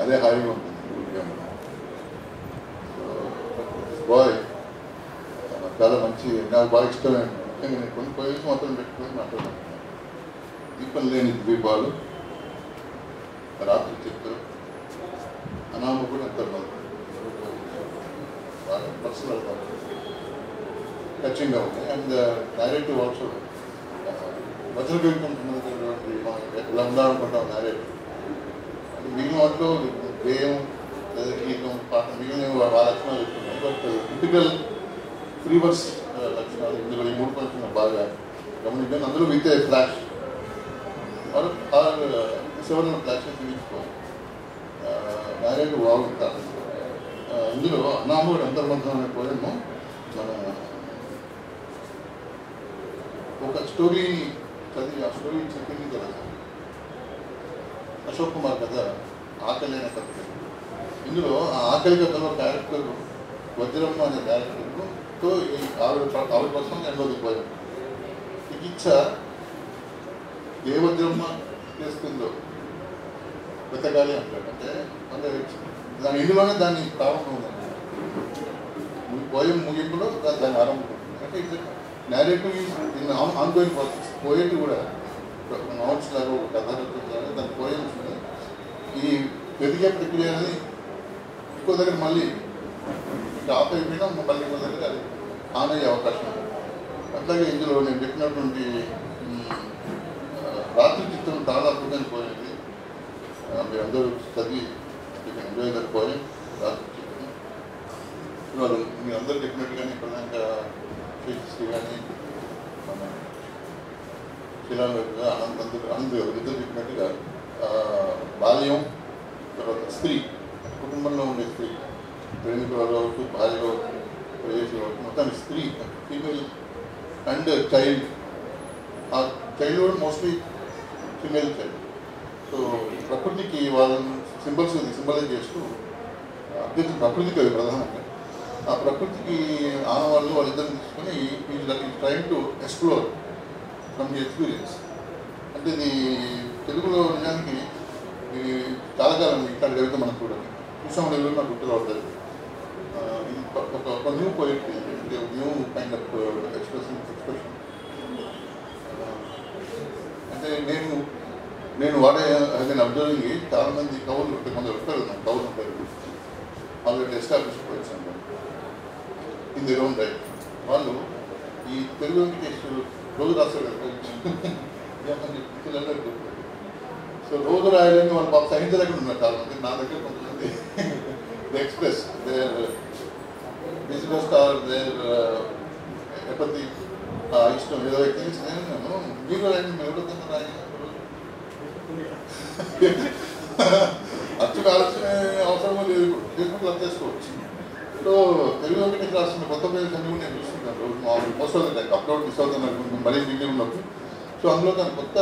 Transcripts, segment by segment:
అదే హాయిగా ఉంటుంది ఊరికే ఉండడం. సో బాయ్ చాలా మంచి నాకు బాగా ఇష్టమైన ముఖ్యంగా నేను కొన్ని పోయిస్ మాత్రం పెట్టుకొని మాట్లాడుతున్నాను దీపం లేని ద్వీపాలు రాత్రి చిత్రం అనామ కూడా ఎంత బాగా పర్సనల్ టచింగ్గా ఉంది అండ్ డైరెక్టివ్ ఆల్సో వజ్ర పెట్టుకుంటున్నటువంటి ఎలా ఉండాలనుకుంటాం డైరెక్ట్ మిగిలిన వాటిలో గేయం లేదా గీతం పాట మిగిలిన వాళ్ళ లక్షణాలు చెప్తున్నాయి బట్ టిపికల్ త్రీ వర్స్ లక్షణాలు ఇందులో ఈ మూడు కొంచెం బాగా గమనించాను అందులో with a flash or or seven flashes తీసుకో డైరెక్ట్ బాగుంటారు ఇందులో అన్నాముడు అంతర్బంధం అనే పోయము మన ఒక స్టోరీ చదివి ఆ స్టోరీ చెప్పింది కదా అశోక్ కుమార్ కథ ఆకలి అనే కథ ఇందులో ఆ ఆకలి కథలో క్యారెక్టర్ వజ్రమ్మ అనే క్యారెక్టర్తో ఈ ఆవిడ ప- ఆవిడ కోసం రెండోది పోయాం చికిత్స ఏ వజ్రమ్మ చేస్తుందో వెతకాలి అంటాడు అంటే అంటే దాని ఇందులోనే దాని ప్రారంభం ఉంది పోయం ముగింపులో దా- దాని ఆరంభం ఉంటుంది అంటే ఇది narrative in on going process పోయేటి కూడా నోట్స్ లాగా ఒక కథ లాగా దాని పోయమ్స్ ఈ వెతికే ప్రక్రియ అనేది ఇంకో దగ్గర మళ్ళీ ఆఫ్ అయిపోయినా మళ్ళీ ఇంకో దగ్గర అది ఆన్ అయ్యే అవకాశం ఉంది అట్లాగే ఇందులో నేను చెప్పినటువంటి మ్, ఆ, రాత్రి చిత్రం దాదాపుగా పోయింది ఆ, మీరందరూ చదివి ఎంజాయ్ దర్ పోయి రాత్రి చిత్రం వాళ్ళు మీరందరూ చెప్పినట్టుగానే ఇప్పటిదాకా శ్రీ కానీ మన శిలాగా అనంత అందరూ అందరూ ఇద్దరు చెప్పినట్టుగా ఆ, బాల్యం తర్వాత స్త్రీ కుటుంబంలో ఉండే స్త్రీ ప్రేమికులు కావచ్చు భార్య కావచ్చు ప్రవేశం కావచ్చు మొత్తం స్త్రీ ఫీమేల్ అండ్ చైల్డ్ ఆ చైల్డ్ కూడా మోస్ట్లీ ఫీమేల్ చైల్డ్ సో ప్రకృతికి వాళ్ళని సింబల్స్ సింబలైజ్ చేస్తూ అత్యంత ప్రకృతికి అవి ప్రధానంగా ఆ ప్రకృతికి ఆనవాళ్ళు వాళ్ళిద్దరిని తీసుకొని ఈ train to explore from the experience అంటే ఇది తెలుగులో నిజానికి ఇది చాలా కాలం ఇట్లాంటి కవిత మనకు కూడా చూసాం లేదు నాకు గుర్తు రావట్లేదు ఆ, ఇది ఒక ఒక new poetry new kind of expression expression అంటే నేను నేను వాడే నేను అబ్జర్వింగ్ చాలా మంది కవులు కొందరు ఉంటారు నాకు కవులు ఉంటారు ఆల్రెడీ ఎస్టాబ్లిష్ పోయిట్స్ అంటారు ఇన్ ది ఓన్ రైట్ వాళ్ళు ఈ తెలుగు వెంకటేశ్వరు రోజు రాస్తారు కదా ఏమని చెప్పి పిల్లలందరూ గుర్తు. సో రోజు రాయడానికి వాళ్ళు పాప సైన్స్ దగ్గర ఉన్నారు చాలా మంది నా దగ్గర కొంతమంది the express their business or their ఎప్పటి ఇష్టం ఏదో థింగ్స్ నేను మీరు రాయండి మీరు ఎవరికైనా రాయండి అచ్చు కావాల్సిన అవసరం లేదు ఇప్పుడు ఫేస్బుక్లో చేసుకోవచ్చు సో తెలుగు వెంకటేశ్వర రాసిన కొత్త పేజెస్ అన్ని కూడా నేను చూస్తున్నాను రోజు మామూలు most of the time upload miss అవుతాను అనుకుంటున్నాను మరీ బిజీ ఉన్నప్పుడు సో అందులో తన కొత్త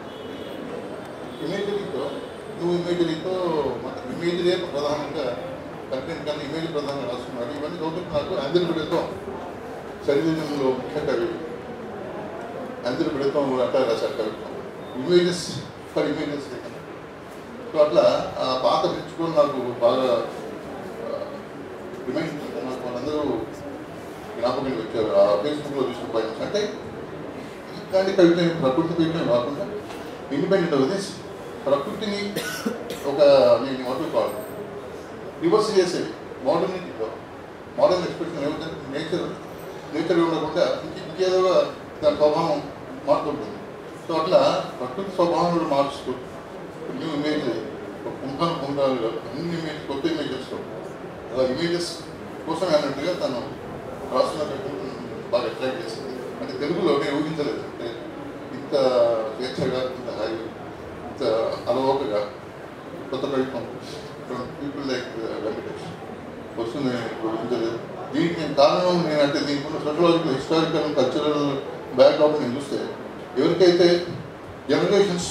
ఇమేజరీతో నువ్వు ఇమేజరీతో మన ఇమేజరీ ప్రధానంగా కంటెంట్ కన్నా ఇమేజ్ ప్రధానంగా రాస్తున్నాడు ఇవన్నీ చదువుతుంటే నాకు అందరి బిడ్డతో శరీరంలో ముఖ్య కవి అందరి బిడ్డతో అట్లా రాశారు కవిత్వం ఇమేజెస్ ఫర్ ఇమేజెస్ సో అట్లా ఆ పాత పిచ్చుకొని నాకు బాగా రిమైండ్ నాకు వాళ్ళందరూ జ్ఞాపకం వచ్చారు ఆ ఫేస్బుక్లో చూసిన పాయింట్స్ అంటే ఇట్లాంటి కవిత ప్రకృతి కవిత కాకుండా ఇండిపెండెంట్ వదిలేసి ప్రకృతిని ఒక నేను వాటి కాదు రివర్స్ చేసేది మోడర్నిటీలో మోడర్న్ ఎక్స్ప్రెషన్ ఏమిటంటే నేచర్ నేచర్ ఉండకుండా ఇంక ఇంకేదో దాని స్వభావం మారుతుంటుంది సో అట్లా ప్రకృతి స్వభావం మార్చుతూ న్యూ ఇమేజ్ ఒక కుంభాలు కుంభాలు అన్ని ఇమేజ్ కొత్త ఇమేజెస్ అలా ఇమేజెస్ కోసం అన్నట్టుగా తను రాస్తున్న కవితను బాగా అట్రాక్ట్ చేసింది అంటే తెలుగులో నేను ఊహించలేదు అంటే ఇంత స్వేచ్ఛగా ఇంత హాయిగా ఇంత అలవోకగా కొత్త కవిత్వం పీపుల్ లైక్ వెంకటేష్ వస్తుంది నేను ఊహించలేదు దీనికి నేను కారణం నేనంటే దీనికి ఉన్న సోషలాజికల్ హిస్టారికల్ కల్చరల్ బ్యాక్గ్రౌండ్ నేను చూస్తే ఎవరికైతే జనరేషన్స్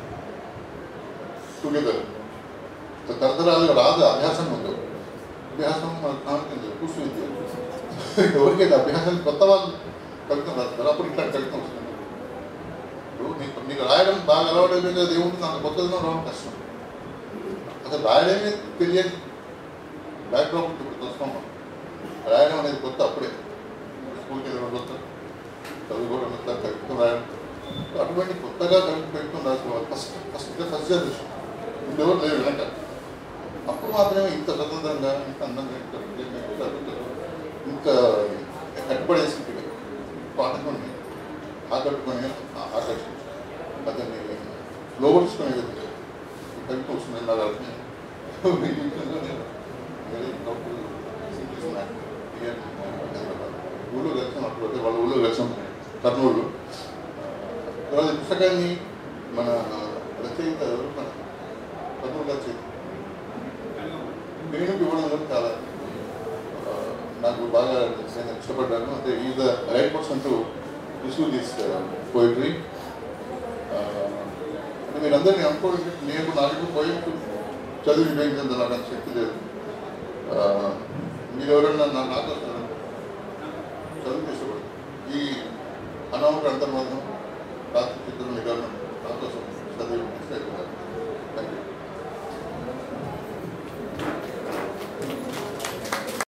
టుగెదర్ తరతరాలుగా రాదు అభ్యాసం ఉందో అభ్యాసం మన కాంతి కూర్చుని విద్య ఎవరికైతే అభ్యాసం కొత్త వాళ్ళు కవితం రాస్తారు అప్పుడు ఇట్లాంటి కవితం వస్తుంది ఇప్పుడు నీకు నీకు రాయడం బాగా అలవాటు అయిపోయింది అది ఏముంటుంది అంత కొత్తదనం రావడం కష్టం అసలు రాయడమే తెలియని బ్యాక్గ్రౌండ్ నుంచి ఇప్పుడు వస్తాం మనం. రాయడం అనేది కొత్త అప్పుడే స్కూల్కి వెళ్ళడం కొత్త చదువుకోవడం కొత్త కవిత్వం రాయడం సో అటువంటి కొత్తగా కవిత్వం పెట్టుకుని రాసుకోవాలి ఫస్ట్ ఫస్ట్ ఫస్ట్ జనరేషన్ ఇంకెవరు లేరు వెనక అప్పుడు మాత్రమే ఇంత స్వతంత్రంగా ఇంత అందంగా ఇంత విజయంగా, ఇంత అద్భుతంగా, ఇంత కట్టుబడేసి పాటకొని ఆకట్టుకొని ఆ- ఆకర్షించి అతన్ని లోపరుచుకునే విధంగా ఈ కవిత్వం వస్తుంది నాకు అర్థం మీ జీవితంలో నేను very proudly sing this man here in Hyderabad. ఊళ్ళో కలిసాం అప్పుడు అయితే వాళ్ళ ఊళ్ళో కలిసాం కర్నూలు తర్వాత ఈ పుస్తకాన్ని మన రచయిత ఎవరు? మన కర్నూలు రచయిత నేను ఇవ్వడం కూడా చాలా ఆ, నాకు బాగా నేను ఇష్టపడ్డాను అంటే ఈ the right person to issue this poetry అంటే మీరు అందరినీ అనుకోండి నేను నాకు పోయిట్టు చదివి వివేకించడం నాకు అంత శక్తి లేదు ఆ, మీరు ఎవరైనా నా నాకు వస్తారు చదువు ఇష్టపడదు ఈ అనామక అంతర్మాదం రాత్రి చిత్రం నిగమనం నా కోసం చదివి ఇష్టపడతారు